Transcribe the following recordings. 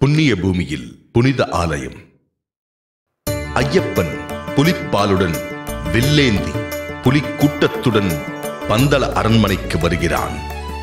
புண்ணிய பூமியில் புனித ஆலயம் ஐயப்பன் புலிப்பாலுடன் வில்லேந்தி புலிக்கூட்டத்துடன் பந்தள அரண்மனைக்கு வருகிறான்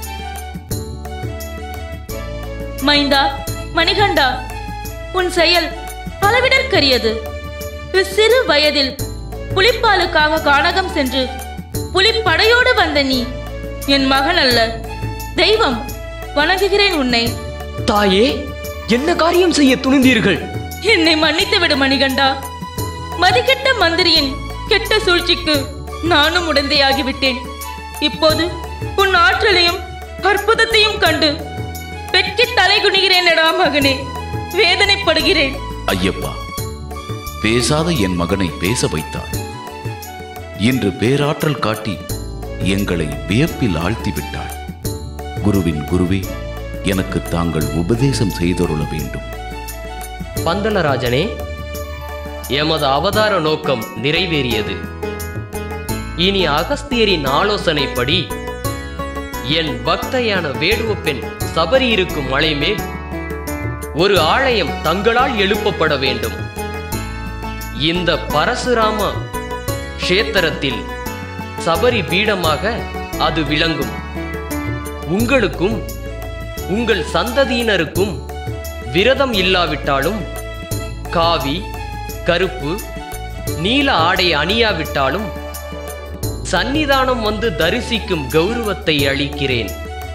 மைந்தா மணிகண்டா உன் செயல் அளவிடற்கரியது சிறு வயதில் புலிப்பாலுக்காக கானகம் சென்று புலிப்படையோடு வந்த நீ என் மகன் அல்ல தெய்வம் வணங்குகிறேன் உன்னை தாயே என்ன காரியம் செய்ய துணிந்தீர்கள் என்னை மன்னித்து விடு மணிகண்டா மதிக்கெட்ட மந்திரியின் கெட்ட சூழ்ச்சிக்கு நானும் உடந்தையாகிவிட்டேன் இப்போது உன் ஆற்றலையும் அற்புதத்தையும் கண்டு வெட்கி தலை குனிகிறேனடா மகனே வேதனைப்படுகிறேன் ஐயப்பா பேசாத என் மகனை பேச வைத்தாய் இன்று பேராற்றல் காட்டி எங்களை வியப்பில் ஆழ்த்தி விட்டாய் குருவின் குருவே எனக்கு தாங்கள் உபதேசம் செய்தருள வேண்டும் பந்தலராஜனே எமது அவதார நோக்கம் நிறைவேறியது இனி அகஸ்தியரின் ஆலோசனைப்படி என் பக்தையான வேடுவ பெண் சபரி இருக்கும் மலை மேல் ஒரு ஆலயம் தங்களால் எழுப்பப்பட வேண்டும் இந்த பரசுராம க்ஷேத்திரத்தில் சபரி பீடமாக அது விளங்கும் உங்களுக்கும் உங்கள் சந்ததியினருக்கும் விரதம் இல்லாவிட்டாலும் காவி கருப்பு நீல ஆடை அணியாவிட்டாலும் சந்நிதானம் வந்து தரிசிக்கும் கௌரவத்தை அளிக்கிறேன்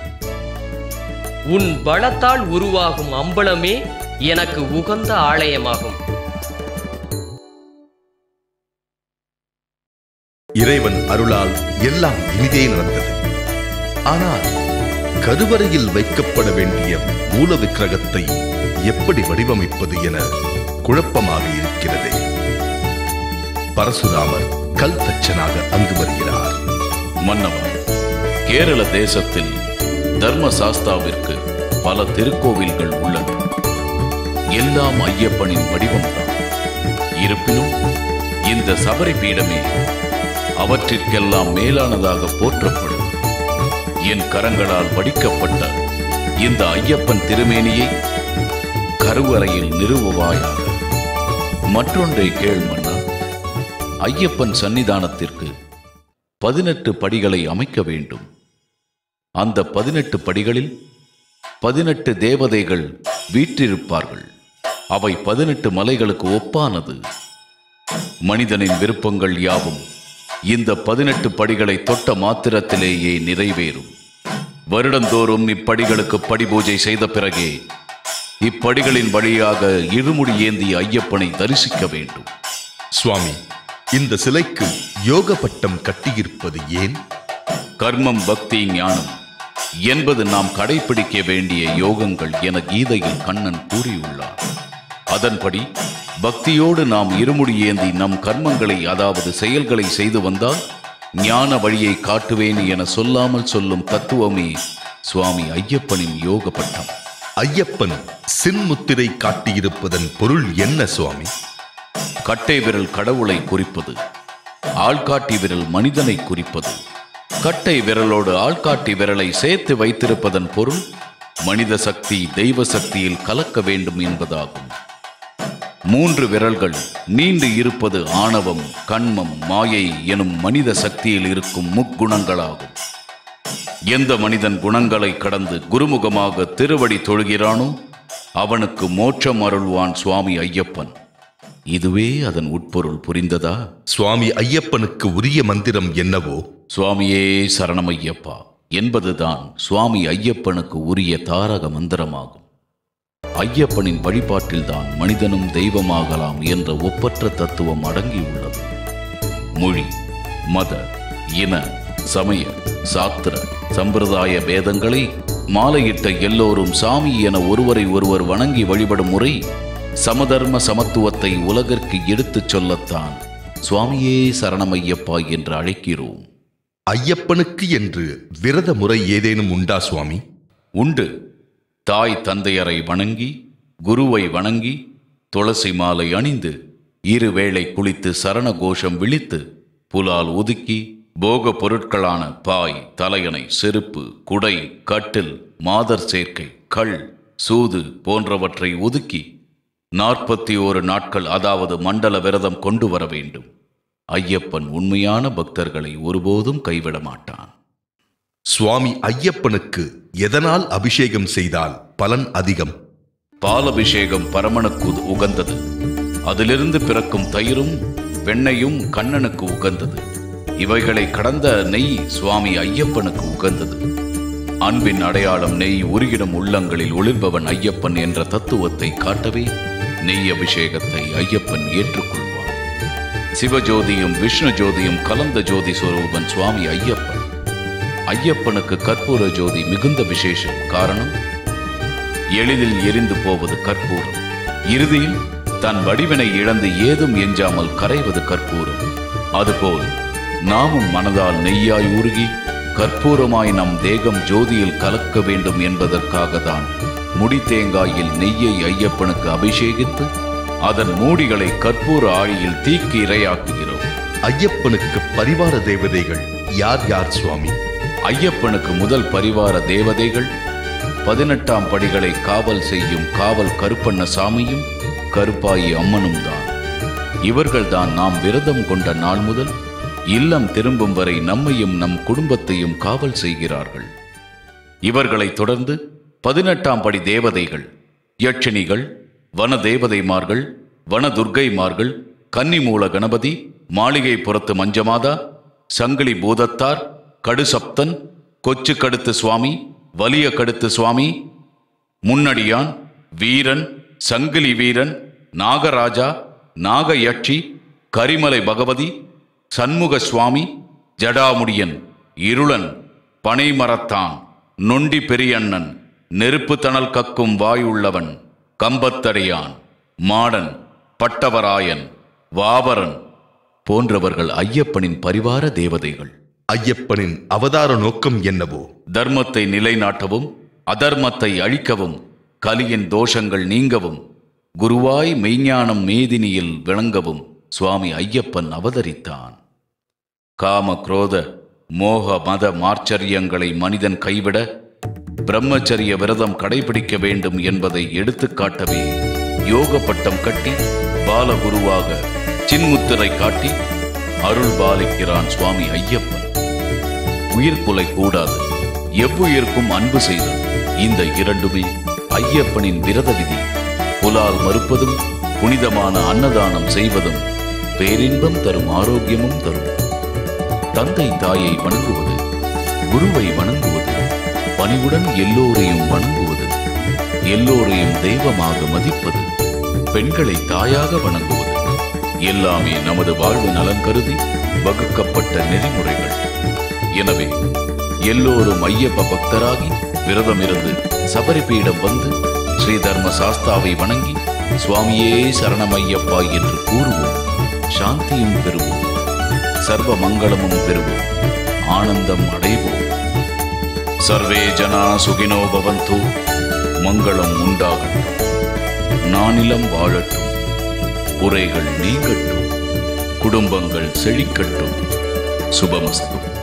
உன் பலத்தால் உருவாகும் அம்பலமே எனக்கு உகந்த ஆலயமாகும் இறைவன் அருளால் எல்லாம் இனிதே நடந்தது ஆனால் கருவறையில் வைக்கப்பட வேண்டிய மூல விக்கிரகத்தை எப்படி வடிவமைப்பது என குழப்பமாக இருக்கிறது பரசுராமர் கல் தச்சனாக அங்கு வருகிறார் மன்னவா கேரள தேசத்தில் தர்ம சாஸ்தாவிற்கு பல திருக்கோவில்கள் உள்ளன எல்லாம் ஐயப்பனின் வடிவம்தான் இருப்பினும் இந்த சபரி பீடமே அவற்றிற்கெல்லாம் மேலானதாக போற்றப்படும் என் கரங்களால் வடிக்கப்பட்ட இந்த ஐயப்பன் திருமேனியை கருவறையில் நிறுவுவாயாக மற்றொன்றை கேள் மன்னா ஐயப்பன் சன்னிதானத்திற்கு பதினெட்டு படிகளை அமைக்க வேண்டும் அந்த பதினெட்டு படிகளில் பதினெட்டு தேவதைகள் வீற்றிருப்பார்கள் அவை பதினெட்டு மலைகளுக்கு ஒப்பானது மனிதனின் விருப்பங்கள் யாவும் இந்த பதினெட்டு படிகளை தொட்ட மாத்திரத்திலேயே நிறைவேறும் வருடந்தோறும் இப்படிகளுக்கு படி பூஜை செய்த பிறகே இப்படிகளின் வழியாக இருமுடி ஏந்திய ஐயப்பனை தரிசிக்க வேண்டும் சுவாமி இந்த சிலைக்கு யோக பட்டம் கட்டியிருப்பது ஏன் கர்மம் பக்தி ஞானம் என்பது நாம் கடைபிடிக்க வேண்டிய யோகங்கள் என கீதையில் கண்ணன் கூறியுள்ளார் அதன்படி பக்தியோடு நாம் இருமுடி ஏந்தி நம் கர்மங்களை அதாவது செயல்களை செய்து வந்தால் ஞான வழியை காட்டுவேன் என சொல்லாமல் சொல்லும் தத்துவமே சுவாமி ஐயப்பனின் யோக பட்டம் ஐயப்பன் சின்முத்திரை காட்டியிருப்பதன் பொருள் என்ன சுவாமி கட்டை விரல் கடவுளை குறிப்பது ஆள்காட்டி விரல் மனிதனை குறிப்பது கட்டை விரலோடு ஆள்காட்டி விரலை சேர்த்து வைத்திருப்பதன் பொருள் மனித சக்தி தெய்வ சக்தியில் கலக்க வேண்டும் என்பதாகும் மூன்று விரல்கள் நீண்டு இருப்பது ஆணவம் கண்மம் மாயை எனும் மனித சக்தியில் இருக்கும் முக்குணங்களாகும் எந்த மனிதன் குணங்களை கடந்து குருமுகமாக திருவடி தொழுகிறானோ அவனுக்கு மோட்சம் அருள்வான் சுவாமி ஐயப்பன் இதுவே அதன் உட்பொருள் புரிந்ததா சுவாமி ஐயப்பனுக்கு உரிய மந்திரம் என்னவோ சுவாமியே சரணமையப்பா என்பதுதான் சுவாமி ஐயப்பனுக்கு உரிய தாரக மந்திரமாகும் ஐயப்பனின் வழிபாட்டில்தான் மனிதனும் தெய்வமாகலாம் என்ற ஒப்பற்ற தத்துவம் அடங்கியுள்ளது மொழி மத இன சமய சாத்திர சம்பிரதாய பேதங்களை மாலையிட்ட எல்லோரும் சாமி என ஒருவரை ஒருவர் வணங்கி வழிபடும் முறை சமதர்ம சமத்துவத்தை உலகிற்கு எடுத்துச் சொல்லத்தான் சுவாமியே சரணமையப்பா என்று அழைக்கிறோம் ஐயப்பனுக்கு என்று விரத முறை ஏதேனும் உண்டா சுவாமி உண்டு தாய் தந்தையரை வணங்கி குருவை வணங்கி துளசி மாலை அணிந்து இருவேளை குளித்து சரண கோஷம் விழித்து புலால் ஒதுக்கி போக பொருட்களான பாய் தலையணை செருப்பு குடை கட்டில் மாதர் சேர்க்கை கள் சூது போன்றவற்றை ஒதுக்கி நாற்பத்தி ஓரு நாட்கள் அதாவது மண்டல விரதம் கொண்டு வர வேண்டும் ஐயப்பன் உண்மையான பக்தர்களை ஒருபோதும் கைவிட மாட்டான் சுவாமி ஐயப்பனுக்கு எதனால் அபிஷேகம் செய்தால் பலன் அதிகம் பாலபிஷேகம் பரமனுக்கு உகந்தது அதிலிருந்து பிறக்கும் தயிரும் வெண்ணையும் கண்ணனுக்கு உகந்தது இவைகளை கடந்த நெய் சுவாமி ஐயப்பனுக்கு உகந்தது அன்பின் அடையாளம் நெய் உருகிடும் உள்ளங்களில் ஒளிர்பவன் ஐயப்பன் என்ற தத்துவத்தை காட்டவே நெய் அபிஷேகத்தை ஐயப்பன் ஏற்றுக்கொள்வார் சிவஜோதியும் விஷ்ணு ஜோதியும் கலந்த ஜோதி சொரூபன் சுவாமி ஐயப்பன் ஐயப்பனுக்கு கற்பூர ஜோதி மிகுந்த விசேஷம் காரணம் எளிதில் எரிந்து போவது கற்பூரம் இறுதியில் தன் வடிவினை இழந்து ஏதும் எஞ்சாமல் கரைவது கற்பூரம் அதுபோல் நாமும் மனதால் நெய்யாய் உருகி கற்பூரமாய் நம் தேகம் ஜோதியில் கலக்க வேண்டும் என்பதற்காக தான் முடி தேங்காயில் நெய்யை ஐயப்பனுக்கு அபிஷேகித்து அதன் மூடிகளை கற்பூர ஆழியில் தீக்கு இரையாக்குகிறோம் ஐயப்பனுக்கு பரிவார தேவதைகள் யார் யார் சுவாமி ஐயப்பனுக்கு முதல் பரிவார தேவதைகள் பதினெட்டாம் படிகளை காவல் செய்யும் காவல் கருப்பண்ண சாமியும் கருப்பாயி அம்மனும் தான் இவர்கள்தான் நாம் விரதம் கொண்ட நாள் முதல் இல்லம் திரும்பும் வரை நம்மையும் நம் குடும்பத்தையும் காவல் செய்கிறார்கள் இவர்களைத் தொடர்ந்து பதினெட்டாம் படி தேவதைகள் யட்சினிகள் வன தேவதைமார்கள் வன துர்க்கைமார்கள் கன்னிமூல கணபதி மாளிகை புறத்து மஞ்சமாதா சங்கிலி பூதத்தார் கடுசப்தன் கொச்சு கடுத்து சுவாமி வலிய கடுத்து சுவாமி முன்னடியான் வீரன் சங்கிலி வீரன் நாகராஜா நாகயட்சி கரிமலை பகவதி சண்முக சுவாமி ஜடாமுடியன் இருளன் பனைமரத்தான் நொண்டி பெரியண்ணன் நெருப்பு தணல் கக்கும் வாயுள்ளவன் கம்பத்தடையான் மாடன் பட்டவராயன் வாவரன் போன்றவர்கள் ஐயப்பனின் பரிவார தேவதைகள் ஐயப்பனின் அவதார நோக்கம் என்னவோ தர்மத்தை நிலைநாட்டவும் அதர்மத்தை அழிக்கவும் கலியின் தோஷங்கள் நீங்கவும் குருவாய் மெய்ஞானம் மேதினியில் விளங்கவும் சுவாமி ஐயப்பன் அவதரித்தான் காம குரோத மோக மத மார்ச்சரியங்களை மனிதன் கைவிட பிரம்மச்சரிய விரதம் கடைபிடிக்க வேண்டும் என்பதை எடுத்துக்காட்டவே யோக பட்டம் கட்டி பாலகுருவாக சின்முத்திரை காட்டி அருள் பாலிக்கிறான் சுவாமி ஐயப்பன் உயிர் கொலை கூடாது எவ்வுயிர்க்கும் அன்பு செய்தல் இந்த இரண்டுமே ஐயப்பனின் விரத விதி புலால் மறுப்பதும் புனிதமான அன்னதானம் செய்வதும் பேரின்பம் தரும் ஆரோக்கியமும் தரும் தந்தை தாயை வணங்குவது குருவை வணங்குவது பணிவுடன் எல்லோரையும் வணங்குவது எல்லோரையும் தெய்வமாக மதிப்பது பெண்களை தாயாக வணங்குவது எல்லாமே நமது வாழ்வு நலன் கருதி வகுக்கப்பட்ட நெறிமுறைகள் எனவே எல்லோரும் ஐயப்ப பக்தராகி விரதமிருந்து சபரிபீடம் வந்து ஸ்ரீ தர்ம சாஸ்தாவை வணங்கி சுவாமியே சரணமையப்பா என்று கூறுவோம் சாந்தியும் பெறுவோம் சர்வ மங்களமும் பெறுவோம் ஆனந்தம் அடைவோம் சர்வே ஜனா சுகினோ பவந்து மங்களம் உண்டாகட்டும் நானிலம் வாழட்டும் குறைகள் நீங்கட்டும் குடும்பங்கள் செழிக்கட்டும் சுபமஸ்து